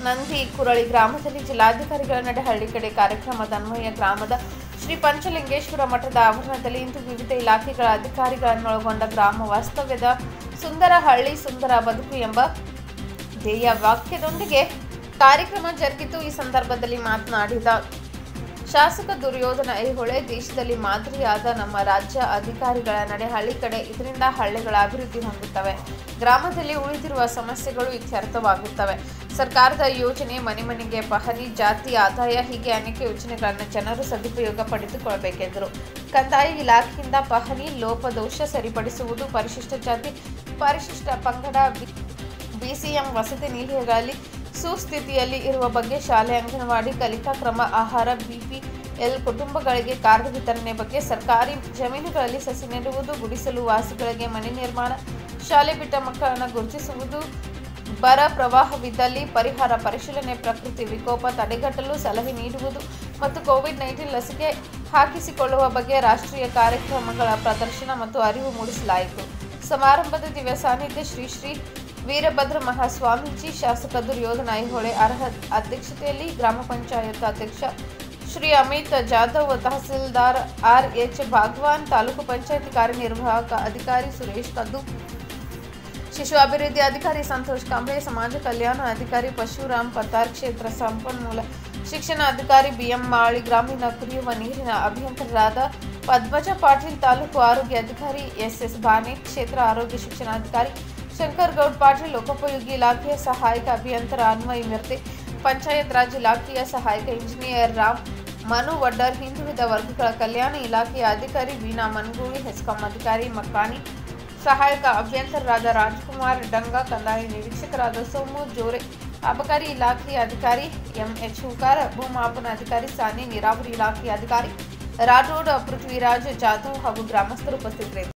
ನಂದಿ ಕುರಳಿ ಗ್ರಾಮದಲ್ಲಿ ಜಿಲ್ಲಾಧಿಕಾರಿಗಳ ನಡೆ ಹಳ್ಳಿ ಕಡೆ ಕಾರ್ಯಕ್ರಮದ ಅನ್ವಯ ಗ್ರಾಮದ ಶ್ರೀ ಪಂಚಲಿಂಗೇಶ್ವರ ಮಠದ ಆವರಣದಲ್ಲಿ ಇಂದು ವಿವಿಧ ಇಲಾಖೆಗಳ ಅಧಿಕಾರಿಗಳನ್ನೊಳಗೊಂಡ ಗ್ರಾಮ ವಾಸ್ತವ್ಯದ ಸುಂದರ ಹಳ್ಳಿ ಸುಂದರ ಬದುಕು ಎಂಬ ಧ್ಯೇಯ ವಾಕ್ಯದೊಂದಿಗೆ ಕಾರ್ಯಕ್ರಮ ಜರುಗಿತು ಈ ಸಂದರ್ಭದಲ್ಲಿ ಮಾತನಾಡಿದ ಶಾಸಕ ದುರ್ಯೋಧನ ಐಹೊಳೆ ದೇಶದಲ್ಲಿ ಮಾದರಿಯಾದ ನಮ್ಮ ರಾಜ್ಯ ಅಧಿಕಾರಿಗಳ ನಡೆ ಹಳ್ಳಿ ಕಡೆ ಇದರಿಂದ ಹಳ್ಳಿಗಳ ಅಭಿವೃದ್ಧಿ ಹೊಂದುತ್ತವೆ ಗ್ರಾಮದಲ್ಲಿ ಉಳಿದಿರುವ ಸಮಸ್ಯೆಗಳು ಇತ್ಯರ್ಥವಾಗುತ್ತವೆ ಸರ್ಕಾರದ ಯೋಜನೆ ಮನೆ ಮನೆಗೆ ಪಹರಿ ಜಾತಿ ಆದಾಯ ಹೀಗೆ ಅನೇಕ ಯೋಜನೆಗಳನ್ನು ಜನರು ಸದುಪಯೋಗ ಪಡೆದುಕೊಳ್ಳಬೇಕೆಂದರು ಕಂದಾಯ ಇಲಾಖೆಯಿಂದ ಪಹಣಿ ಲೋಪದೋಷ ಸರಿಪಡಿಸುವುದು ಪರಿಶಿಷ್ಟ ಜಾತಿ ಪರಿಶಿಷ್ಟ ಪಂಗಡ ಬಿ- ಬಿಸಿಎಂ ವಸತಿ ನಿಲಯಗಳಲ್ಲಿ ಸುಸ್ಥಿತಿಯಲ್ಲಿ ಇರುವ ಬಗ್ಗೆ ಶಾಲೆ ಅಂಗನವಾಡಿ ಕಲಿಕಾ ಕ್ರಮ ಆಹಾರ ಬಿಪಿಎಲ್ ಕುಟುಂಬಗಳಿಗೆ ಕಾರ್ಡ್ ವಿತರಣೆ ಬಗ್ಗೆ ಸರ್ಕಾರಿ ಜಮೀನುಗಳಲ್ಲಿ ಸಸಿ ನೆಡುವುದು ಗುಡಿಸಲು ವಾಸಿಗಳಿಗೆ ಮನೆ ನಿರ್ಮಾಣ ಶಾಲೆ ಬಿಟ್ಟ ಮಕ್ಕಳನ್ನು ಗುರುತಿಸುವುದು ಬರ ಪ್ರವಾಹವಿದ್ದಲ್ಲಿ ಪರಿಹಾರ ಪರಿಶೀಲನೆ ಪ್ರಕೃತಿ ವಿಕೋಪ ತಡೆಗಟ್ಟಲು ಸಲಹೆ ನೀಡುವುದು ಮತ್ತು ಕೋವಿಡ್ ನೈನ್ಟೀನ್ ಲಸಿಕೆ ಹಾಕಿಸಿಕೊಳ್ಳುವ ಬಗ್ಗೆ ರಾಷ್ಟ್ರೀಯ ಕಾರ್ಯಕ್ರಮಗಳ ಪ್ರದರ್ಶನ ಮತ್ತು ಅರಿವು ಮೂಡಿಸಲಾಯಿತು ಸಮಾರಂಭದ ದಿವ್ಯ ಸಾನ್ನಿಧ್ಯ ಶ್ರೀ ಶ್ರೀ ವೀರಭದ್ರ ಮಹಾಸ್ವಾಮೀಜಿ ಶಾಸಕ ದುರ್ಯೋಧನ ಐಹೊಳೆ ಅರ್ಹ ಅಧ್ಯಕ್ಷತೆಯಲ್ಲಿ ಗ್ರಾಮ ಪಂಚಾಯತ್ ಅಧ್ಯಕ್ಷ ಶ್ರೀ ಅಮಿತ್ ಜಾಧವ್ ತಹಸೀಲ್ದಾರ್ ಆರ್ ಎಚ್ ಭಾಗವಾನ್ ತಾಲೂಕು ಪಂಚಾಯತ್ ಕಾರ್ಯನಿರ್ವಾಹಕ ಅಧಿಕಾರಿ ಸುರೇಶ್ ಕದ್ದು ಶಿಶು ಅಭಿವೃದ್ಧಿ ಅಧಿಕಾರಿ ಸಂತೋಷ್ ಕಾಂಬ್ಳೆ ಸಮಾಜ ಕಲ್ಯಾಣ ಅಧಿಕಾರಿ ಪಶುರಾಮ್ ಪತ್ತಾರ್ ಕ್ಷೇತ್ರ ಸಂಪನ್ಮೂಲ ಶಿಕ್ಷಣ ಅಧಿಕಾರಿ ಬಿಎಂ ಮಾಳಿ ಗ್ರಾಮೀಣ ಕುಡಿಯುವ ನೀರಿನ ಅಭಿಯಂತರರಾದ ಪದ್ಮಜ ಪಾಟೀಲ್ ತಾಲೂಕು ಆರೋಗ್ಯ ಅಧಿಕಾರಿ ಎಸ್ಎಸ್ ಬಾನೆ ಕ್ಷೇತ್ರ ಆರೋಗ್ಯ ಶಿಕ್ಷಣಾಧಿಕಾರಿ ಶಂಕರ್ ಗೌಡ್ ಪಾಟೀಲ್ ಲೋಕೋಪಯೋಗಿ ಇಲಾಖೆಯ ಸಹಾಯಕ ಅಭಿಯಂತರ ಅನ್ವಯ್ ಮಿರ್ತೆ ಪಂಚಾಯತ್ ರಾಜ್ ಇಲಾಖೆಯ ಸಹಾಯಕ ಇಂಜಿನಿಯರ್ ರಾಮ್ ಮನು ವಡ್ಡರ್ ಹಿಂದುಳಿದ ವರ್ಗಗಳ ಕಲ್ಯಾಣ ಇಲಾಖೆಯ ಅಧಿಕಾರಿ ವೀಣಾ ಮನ್ಗೂಳಿ ಹೆಸ್ಕಾಂ ಅಧಿಕಾರಿ ಮಕ್ಕಾನಿ ಸಹಾಯಕ ಅಭಿಯಂತರರಾದ ರಾಜ್ಕುಮಾರ್ ಡಂಗ ಕಂದಾಯ ನಿರೀಕ್ಷಕರಾದ ಸೋಮು ಜೋರೆ ಅಬಕಾರಿ ಇಲಾಖೆಯ ಅಧಿಕಾರಿ ಎಂಎಚ್ ಹೂಕಾರ ಭೂಮಾಪನ ಅಧಿಕಾರಿ ಸಾನಿ ನೀರಾವರಿ ಇಲಾಖೆಯ ಅಧಿಕಾರಿ ರಾಠೋಡ್ ಪೃಥ್ವಿರಾಜ್ ಜಾಧವ್ ಹಾಗೂ ಗ್ರಾಮಸ್ಥರು ಉಪಸ್ಥಿತರಿದ್ದರು